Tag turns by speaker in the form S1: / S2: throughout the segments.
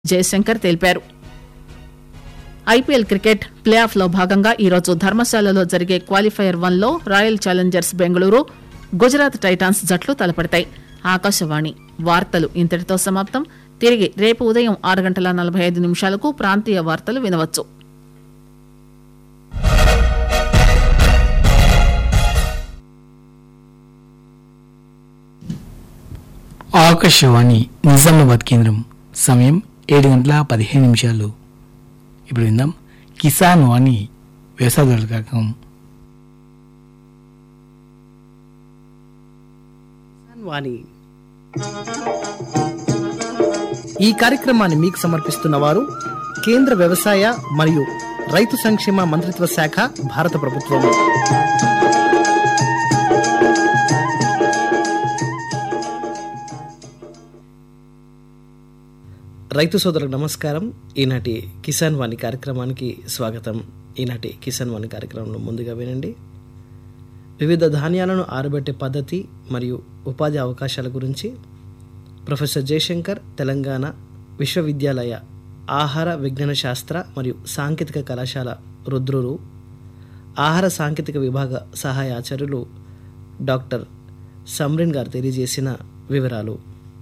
S1: జయశంకర్ తెలిపారు IPL cricket play of లో భాగంగా ఈరోజు ధర్మశాలలో జరిగే క్వాలిఫైయర్ వన్ లో Royal Challengers Bengaluru Gujarat Titans జట్లు తలపడతాయి ఆకాశవాణి వార్తలు ఇంతటితో సమాప్తం తిరిగి రేపు ఉదయం ఆరు గంటల నలభై ఐదు నిమిషాలకు ప్రాంతీయ వార్తలు వినవచ్చు
S2: ఆకాశవాణి నిజామాబాద్ కేంద్రం సమయం ఏడు గంటల పదిహేను నిమిషాలు ఇప్పుడు విందాం కిసాన్ వాణి వ్యవసాయదారుల కార్యక్రమం
S3: వాణి ఈ కార్యక్రమాన్ని మీకు సమర్పిస్తున్న వారు కేంద్ర వ్యవసాయ మరియు రైతు సంక్షేమ మంత్రిత్వ శాఖ భారత ప్రభుత్వం రైతు సోదరులకు నమస్కారం ఈనాటి కిసాన్ వాణి కార్యక్రమానికి స్వాగతం ఈనాటి కిసాన్ వాణి కార్యక్రమంలో ముందుగా వినండి వివిధ ధాన్యాలను ఆరబెట్టే పద్ధతి మరియు ఉపాధి అవకాశాల గురించి ప్రొఫెసర్ జయశంకర్ తెలంగాణ విశ్వవిద్యాలయ ఆహార విజ్ఞాన శాస్త్ర మరియు సాంకేతిక కళాశాల రుద్రురు ఆహార సాంకేతిక విభాగ సహాయ ఆచార్యులు డాక్టర్ సమ్రిన్ గారు తెలియజేసిన వివరాలు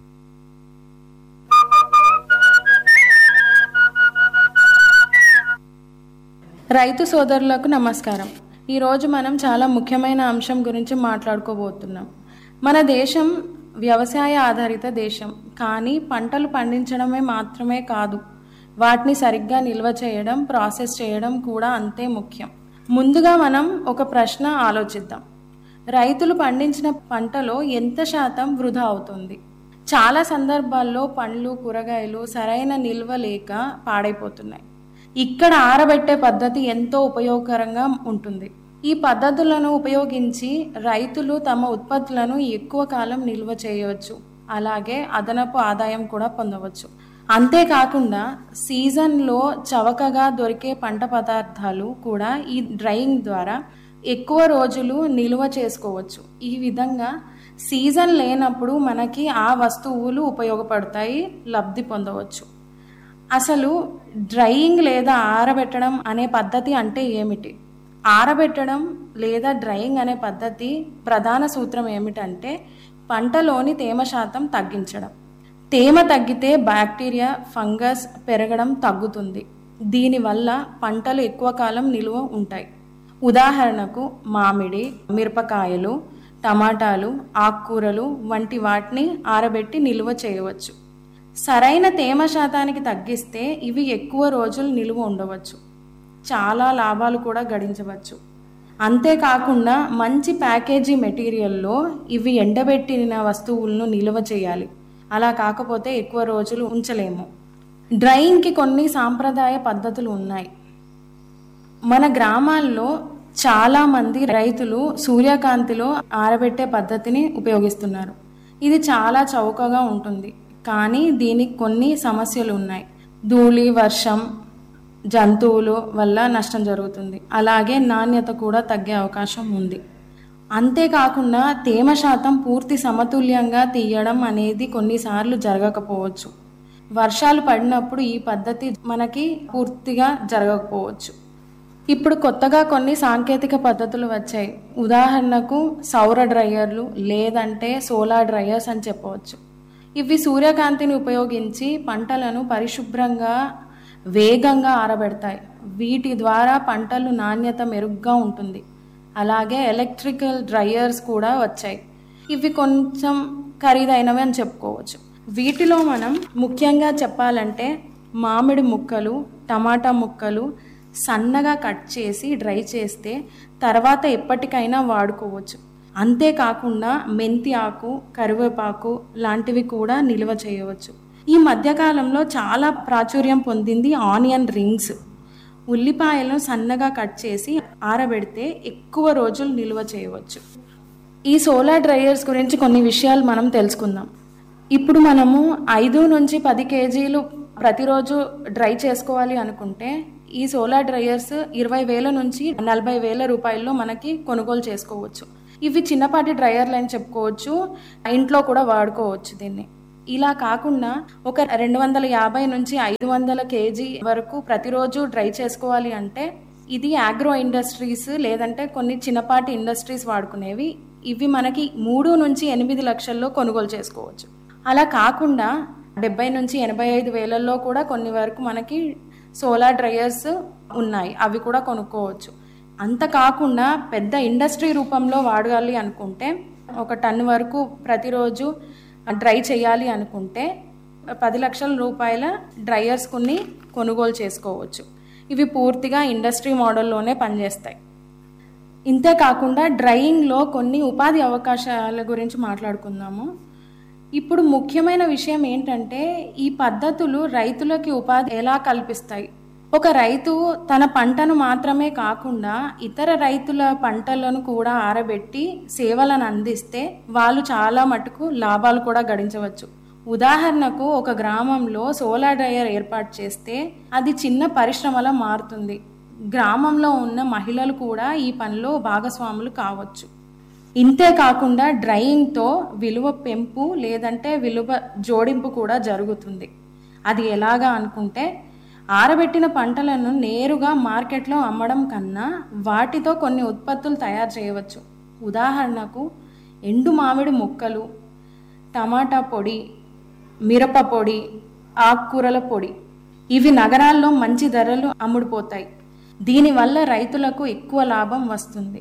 S4: రైతు సోదరులకు నమస్కారం ఈరోజు మనం చాలా ముఖ్యమైన అంశం గురించి మాట్లాడుకోబోతున్నాం మన దేశం వ్యవసాయ ఆధారిత దేశం కానీ పంటలు పండించడమే మాత్రమే కాదు వాటిని సరిగ్గా నిల్వ చేయడం ప్రాసెస్ చేయడం కూడా అంతే ముఖ్యం ముందుగా మనం ఒక ప్రశ్న ఆలోచిద్దాం రైతులు పండించిన పంటలో ఎంత శాతం వృధా అవుతుంది చాలా సందర్భాల్లో పండ్లు కూరగాయలు సరైన నిల్వ లేక పాడైపోతున్నాయి ఇక్కడ ఆరబెట్టే పద్ధతి ఎంతో ఉపయోగకరంగా ఉంటుంది ఈ పద్ధతులను ఉపయోగించి రైతులు తమ ఉత్పత్తులను ఎక్కువ కాలం నిల్వ చేయవచ్చు అలాగే అదనపు ఆదాయం కూడా పొందవచ్చు అంతేకాకుండా సీజన్లో చవకగా దొరికే పంట పదార్థాలు కూడా ఈ డ్రైయింగ్ ద్వారా ఎక్కువ రోజులు నిల్వ చేసుకోవచ్చు ఈ విధంగా సీజన్ లేనప్పుడు మనకి ఆ వస్తువులు ఉపయోగపడతాయి లబ్ధి పొందవచ్చు అసలు డ్రైయింగ్ లేదా ఆరబెట్టడం అనే పద్ధతి అంటే ఏమిటి ఆరబెట్టడం లేదా డ్రైయింగ్ అనే పద్ధతి ప్రధాన సూత్రం ఏమిటంటే పంటలోని తేమ శాతం తగ్గించడం తేమ తగ్గితే బ్యాక్టీరియా ఫంగస్ పెరగడం తగ్గుతుంది దీనివల్ల పంటలు ఎక్కువ కాలం నిలువ ఉంటాయి ఉదాహరణకు మామిడి మిరపకాయలు టమాటాలు ఆకుకూరలు వంటి వాటిని ఆరబెట్టి నిల్వ చేయవచ్చు సరైన తేమ శాతానికి తగ్గిస్తే ఇవి ఎక్కువ రోజులు నిలువ ఉండవచ్చు చాలా లాభాలు కూడా గడించవచ్చు అంతేకాకుండా మంచి ప్యాకేజీ మెటీరియల్లో ఇవి ఎండబెట్టిన వస్తువులను నిల్వ చేయాలి అలా కాకపోతే ఎక్కువ రోజులు ఉంచలేము డ్రైయింగ్కి కొన్ని సాంప్రదాయ పద్ధతులు ఉన్నాయి మన గ్రామాల్లో చాలా మంది రైతులు సూర్యకాంతిలో ఆరబెట్టే పద్ధతిని ఉపయోగిస్తున్నారు ఇది చాలా చౌకగా ఉంటుంది కానీ దీనికి కొన్ని సమస్యలు ఉన్నాయి ధూళి వర్షం జంతువులు వల్ల నష్టం జరుగుతుంది అలాగే నాణ్యత కూడా తగ్గే అవకాశం ఉంది అంతేకాకుండా తేమ శాతం పూర్తి సమతుల్యంగా తీయడం అనేది కొన్నిసార్లు జరగకపోవచ్చు వర్షాలు పడినప్పుడు ఈ పద్ధతి మనకి పూర్తిగా జరగకపోవచ్చు ఇప్పుడు కొత్తగా కొన్ని సాంకేతిక పద్ధతులు వచ్చాయి ఉదాహరణకు సౌర డ్రయర్లు లేదంటే సోలార్ డ్రయర్స్ అని చెప్పవచ్చు ఇవి సూర్యకాంతిని ఉపయోగించి పంటలను పరిశుభ్రంగా వేగంగా ఆరబెడతాయి వీటి ద్వారా పంటలు నాణ్యత మెరుగ్గా ఉంటుంది అలాగే ఎలక్ట్రికల్ డ్రయర్స్ కూడా వచ్చాయి ఇవి కొంచెం ఖరీదైనవి అని చెప్పుకోవచ్చు వీటిలో మనం ముఖ్యంగా చెప్పాలంటే మామిడి ముక్కలు టమాటా ముక్కలు సన్నగా కట్ చేసి డ్రై చేస్తే తర్వాత ఎప్పటికైనా వాడుకోవచ్చు అంతేకాకుండా మెంతి ఆకు కరివేపాకు లాంటివి కూడా నిల్వ చేయవచ్చు ఈ మధ్యకాలంలో చాలా ప్రాచుర్యం పొందింది ఆనియన్ రింగ్స్ ఉల్లిపాయలను సన్నగా కట్ చేసి ఆరబెడితే ఎక్కువ రోజులు నిల్వ చేయవచ్చు ఈ సోలార్ డ్రైయర్స్ గురించి కొన్ని విషయాలు మనం తెలుసుకుందాం ఇప్పుడు మనము ఐదు నుంచి పది కేజీలు ప్రతిరోజు డ్రై చేసుకోవాలి అనుకుంటే ఈ సోలార్ డ్రైయర్స్ ఇరవై వేల నుంచి నలభై వేల రూపాయల్లో మనకి కొనుగోలు చేసుకోవచ్చు ఇవి చిన్నపాటి డ్రైయర్లు అని చెప్పుకోవచ్చు ఇంట్లో కూడా వాడుకోవచ్చు దీన్ని ఇలా కాకుండా ఒక రెండు వందల యాభై నుంచి ఐదు వందల కేజీ వరకు ప్రతిరోజు డ్రై చేసుకోవాలి అంటే ఇది ఆగ్రో ఇండస్ట్రీస్ లేదంటే కొన్ని చిన్నపాటి ఇండస్ట్రీస్ వాడుకునేవి ఇవి మనకి మూడు నుంచి ఎనిమిది లక్షల్లో కొనుగోలు చేసుకోవచ్చు అలా కాకుండా డెబ్బై నుంచి ఎనభై ఐదు వేలల్లో కూడా కొన్ని వరకు మనకి సోలార్ డ్రయర్స్ ఉన్నాయి అవి కూడా కొనుక్కోవచ్చు అంత కాకుండా పెద్ద ఇండస్ట్రీ రూపంలో వాడాలి అనుకుంటే ఒక టన్ వరకు ప్రతిరోజు డ్రై చేయాలి అనుకుంటే పది లక్షల రూపాయల డ్రయర్స్ కొన్ని కొనుగోలు చేసుకోవచ్చు ఇవి పూర్తిగా ఇండస్ట్రీ మోడల్లోనే పనిచేస్తాయి ఇంతే కాకుండా డ్రైయింగ్లో కొన్ని ఉపాధి అవకాశాల గురించి మాట్లాడుకుందాము ఇప్పుడు ముఖ్యమైన విషయం ఏంటంటే ఈ పద్ధతులు రైతులకి ఉపాధి ఎలా కల్పిస్తాయి ఒక రైతు తన పంటను మాత్రమే కాకుండా ఇతర రైతుల పంటలను కూడా ఆరబెట్టి సేవలను అందిస్తే వాళ్ళు చాలా మటుకు లాభాలు కూడా గడించవచ్చు ఉదాహరణకు ఒక గ్రామంలో సోలార్ డ్రయర్ ఏర్పాటు చేస్తే అది చిన్న పరిశ్రమలా మారుతుంది గ్రామంలో ఉన్న మహిళలు కూడా ఈ పనిలో భాగస్వాములు కావచ్చు ఇంతే కాకుండా డ్రైయింగ్తో విలువ పెంపు లేదంటే విలువ జోడింపు కూడా జరుగుతుంది అది ఎలాగా అనుకుంటే ఆరబెట్టిన పంటలను నేరుగా మార్కెట్లో అమ్మడం కన్నా వాటితో కొన్ని ఉత్పత్తులు తయారు చేయవచ్చు ఉదాహరణకు ఎండు మామిడి ముక్కలు టమాటా పొడి మిరప పొడి ఆకుకూరల పొడి ఇవి నగరాల్లో మంచి ధరలు అమ్ముడుపోతాయి దీనివల్ల రైతులకు ఎక్కువ లాభం వస్తుంది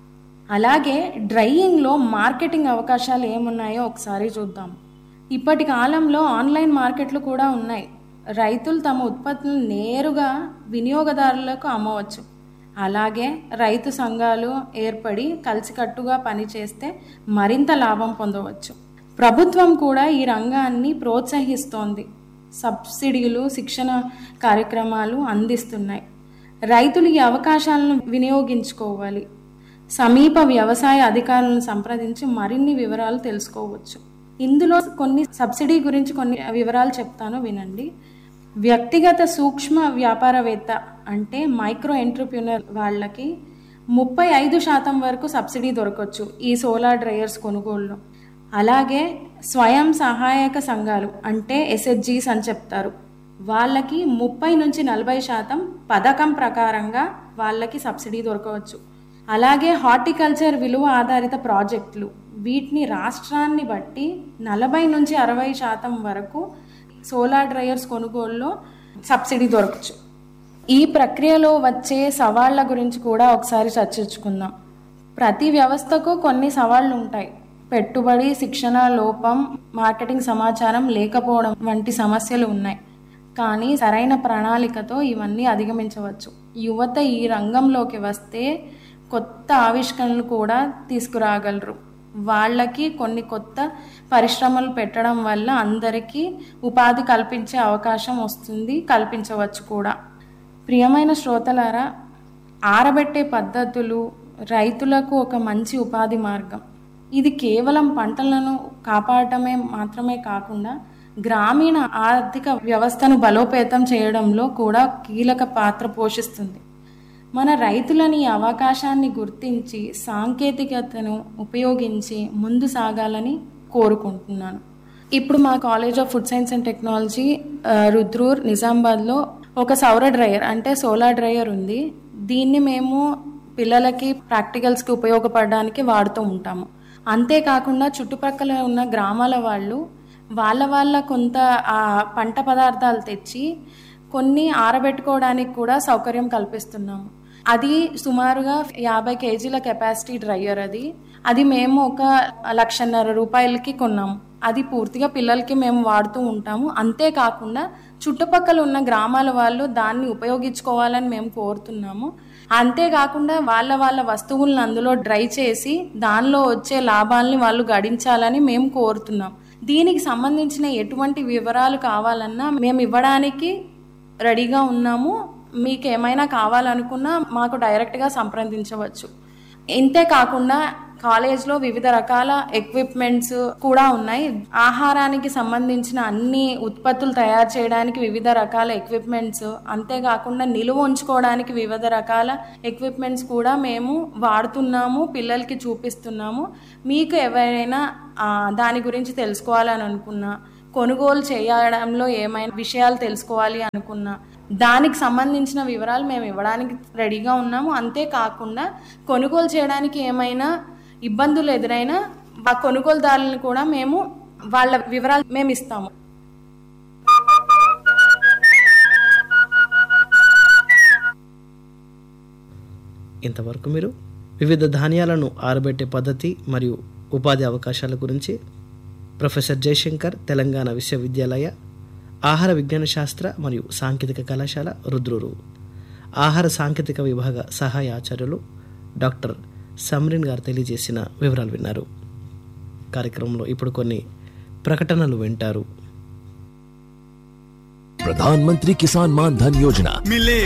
S4: అలాగే డ్రైయింగ్లో మార్కెటింగ్ అవకాశాలు ఏమున్నాయో ఒకసారి చూద్దాం ఇప్పటి కాలంలో ఆన్లైన్ మార్కెట్లు కూడా ఉన్నాయి రైతులు తమ ఉత్పత్తులను నేరుగా వినియోగదారులకు అమ్మవచ్చు అలాగే రైతు సంఘాలు ఏర్పడి కలిసికట్టుగా పనిచేస్తే మరింత లాభం పొందవచ్చు ప్రభుత్వం కూడా ఈ రంగాన్ని ప్రోత్సహిస్తోంది సబ్సిడీలు శిక్షణ కార్యక్రమాలు అందిస్తున్నాయి రైతులు ఈ అవకాశాలను వినియోగించుకోవాలి సమీప వ్యవసాయ అధికారులను సంప్రదించి మరిన్ని వివరాలు తెలుసుకోవచ్చు ఇందులో కొన్ని సబ్సిడీ గురించి కొన్ని వివరాలు చెప్తాను వినండి వ్యక్తిగత సూక్ష్మ వ్యాపారవేత్త అంటే మైక్రో ఎంటర్ప్రినర్ వాళ్ళకి ముప్పై ఐదు శాతం వరకు సబ్సిడీ దొరకవచ్చు ఈ సోలార్ డ్రైయర్స్ కొనుగోలులో అలాగే స్వయం సహాయక సంఘాలు అంటే ఎస్హెచ్జీస్ అని చెప్తారు వాళ్ళకి ముప్పై నుంచి నలభై శాతం పథకం ప్రకారంగా వాళ్ళకి సబ్సిడీ దొరకవచ్చు అలాగే హార్టికల్చర్ విలువ ఆధారిత ప్రాజెక్టులు వీటిని రాష్ట్రాన్ని బట్టి నలభై నుంచి అరవై శాతం వరకు సోలార్ డ్రైయర్స్ కొనుగోలులో సబ్సిడీ దొరకచ్చు ఈ ప్రక్రియలో వచ్చే సవాళ్ల గురించి కూడా ఒకసారి చర్చించుకుందాం ప్రతి వ్యవస్థకు కొన్ని సవాళ్లు ఉంటాయి పెట్టుబడి శిక్షణ లోపం మార్కెటింగ్ సమాచారం లేకపోవడం వంటి సమస్యలు ఉన్నాయి కానీ సరైన ప్రణాళికతో ఇవన్నీ అధిగమించవచ్చు యువత ఈ రంగంలోకి వస్తే కొత్త ఆవిష్కరణలు కూడా తీసుకురాగలరు వాళ్ళకి కొన్ని కొత్త పరిశ్రమలు పెట్టడం వల్ల అందరికీ ఉపాధి కల్పించే అవకాశం వస్తుంది కల్పించవచ్చు కూడా ప్రియమైన శ్రోతలారా ఆరబెట్టే పద్ధతులు రైతులకు ఒక మంచి ఉపాధి మార్గం ఇది కేవలం పంటలను కాపాడటమే మాత్రమే కాకుండా గ్రామీణ ఆర్థిక వ్యవస్థను బలోపేతం చేయడంలో కూడా కీలక పాత్ర పోషిస్తుంది మన రైతులని ఈ అవకాశాన్ని గుర్తించి సాంకేతికతను ఉపయోగించి ముందు సాగాలని కోరుకుంటున్నాను ఇప్పుడు మా college of food science and technology ఆ, రుద్రూర్ నిజామాబాద్లో ఒక సౌర డ్రైయర్ అంటే సోలార్ డ్రైయర్ ఉంది దీన్ని మేము పిల్లలకి ప్రాక్టికల్స్కి ఉపయోగపడడానికి వాడుతూ ఉంటాము అంతేకాకుండా చుట్టుపక్కల ఉన్న గ్రామాల వాళ్ళు వాళ్ళ వాళ్ళ కొంత ఆ పంట పదార్థాలు తెచ్చి కొన్ని ఆరబెట్టుకోవడానికి కూడా సౌకర్యం కల్పిస్తున్నాము అది సుమారుగా యాభై కేజీల కెపాసిటీ డ్రైయర్ అది అది మేము ఒక లక్షన్నర రూపాయలకి కొన్నాము అది పూర్తిగా పిల్లలకి మేము వాడుతూ ఉంటాము అంతేకాకుండా చుట్టుపక్కల ఉన్న గ్రామాల వాళ్ళు దాన్ని ఉపయోగించుకోవాలని మేము కోరుతున్నాము అంతేకాకుండా వాళ్ళ వాళ్ళ వస్తువులను అందులో డ్రై చేసి దానిలో వచ్చే లాభాలని వాళ్ళు గడించాలని మేము కోరుతున్నాం దీనికి సంబంధించిన ఎటువంటి వివరాలు కావాలన్నా మేము ఇవ్వడానికి రెడీగా ఉన్నాము మీకు ఏమైనా కావాలనుకున్నా మాకు డైరెక్ట్గా సంప్రదించవచ్చు ఇంతే కాకుండా కాలేజ్లో వివిధ రకాల ఎక్విప్మెంట్స్ కూడా ఉన్నాయి ఆహారానికి సంబంధించిన అన్ని ఉత్పత్తులు తయారు చేయడానికి వివిధ రకాల ఎక్విప్మెంట్స్ అంతేకాకుండా నిలువ ఉంచుకోవడానికి వివిధ రకాల ఎక్విప్మెంట్స్ కూడా మేము వాడుతున్నాము పిల్లలకి చూపిస్తున్నాము మీకు ఎవరైనా ఆ, దాని గురించి తెలుసుకోవాలని అనుకున్నా కొనుగోలు చేయడంలో ఏమైనా విషయాలు తెలుసుకోవాలి అనుకున్నా దానికి సంబంధించిన వివరాలు మేము ఇవ్వడానికి రెడీగా ఉన్నాము అంతేకాకుండా కొనుగోలు చేయడానికి ఏమైనా ఇబ్బందులు ఎదురైనా ఆ కొనుగోలుదారులను కూడా మేము వాళ్ళ వివరాలు మేము ఇస్తాము
S3: ఇంతవరకు మీరు వివిధ ధాన్యాలను ఆరబెట్టే పద్ధతి మరియు ఉపాధి అవకాశాల గురించి ప్రొఫెసర్ జయశంకర్ తెలంగాణ విశ్వవిద్యాలయ ఆహార విజ్ఞాన శాస్త్ర మరియు సాంకేతిక కళాశాల రుద్రూరు ఆహార సాంకేతిక విభాగ సహాయ ఆచార్యులు డాక్టర్ సమ్రిన్ గారు తెలియజేసిన వివరాలు విన్నారు కార్యక్రమంలో ఇప్పుడు కొన్ని ప్రకటనలు వింటారు
S5: प्रधानमंत्री किसान मान धन योजना